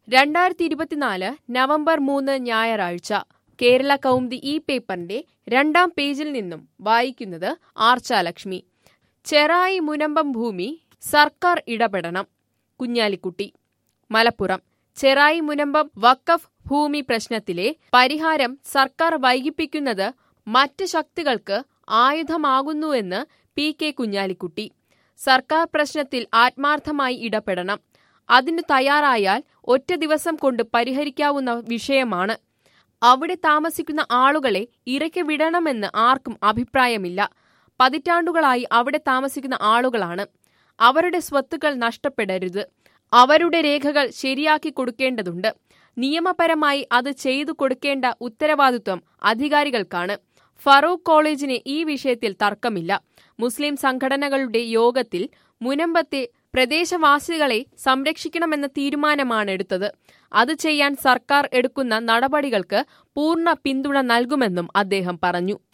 രണ്ടായിരത്തി ഇരുപത്തിനാല് നവംബർ മൂന്ന് ഞായറാഴ്ച കേരള കൗമുദി ഈ പേപ്പറിന്റെ രണ്ടാം പേജിൽ നിന്നും വായിക്കുന്നത് ആർച്ചാലക്ഷ്മി ചെറായി മുനമ്പം ഭൂമി സർക്കാർ ഇടപെടണം കുഞ്ഞാലിക്കുട്ടി മലപ്പുറം ചെറായി മുനമ്പം വക്കഫ് ഭൂമി പ്രശ്നത്തിലെ പരിഹാരം സർക്കാർ വൈകിപ്പിക്കുന്നത് മറ്റ് ശക്തികൾക്ക് ആയുധമാകുന്നുവെന്ന് പി കെ കുഞ്ഞാലിക്കുട്ടി സർക്കാർ പ്രശ്നത്തിൽ ആത്മാർത്ഥമായി ഇടപെടണം അതിനു തയ്യാറായാൽ ഒറ്റ ദിവസം കൊണ്ട് പരിഹരിക്കാവുന്ന വിഷയമാണ് അവിടെ താമസിക്കുന്ന ആളുകളെ ഇറക്കി വിടണമെന്ന് ആർക്കും അഭിപ്രായമില്ല പതിറ്റാണ്ടുകളായി അവിടെ താമസിക്കുന്ന ആളുകളാണ് അവരുടെ സ്വത്തുക്കൾ നഷ്ടപ്പെടരുത് അവരുടെ രേഖകൾ ശരിയാക്കി കൊടുക്കേണ്ടതുണ്ട് നിയമപരമായി അത് ചെയ്തു കൊടുക്കേണ്ട ഉത്തരവാദിത്വം അധികാരികൾക്കാണ് ഫറൂഖ് കോളേജിന് ഈ വിഷയത്തിൽ തർക്കമില്ല മുസ്ലിം സംഘടനകളുടെ യോഗത്തിൽ മുനമ്പത്തെ പ്രദേശവാസികളെ സംരക്ഷിക്കണമെന്ന തീരുമാനമാണ് എടുത്തത് അത് ചെയ്യാൻ സർക്കാർ എടുക്കുന്ന നടപടികൾക്ക് പൂർണ്ണ പിന്തുണ നൽകുമെന്നും അദ്ദേഹം പറഞ്ഞു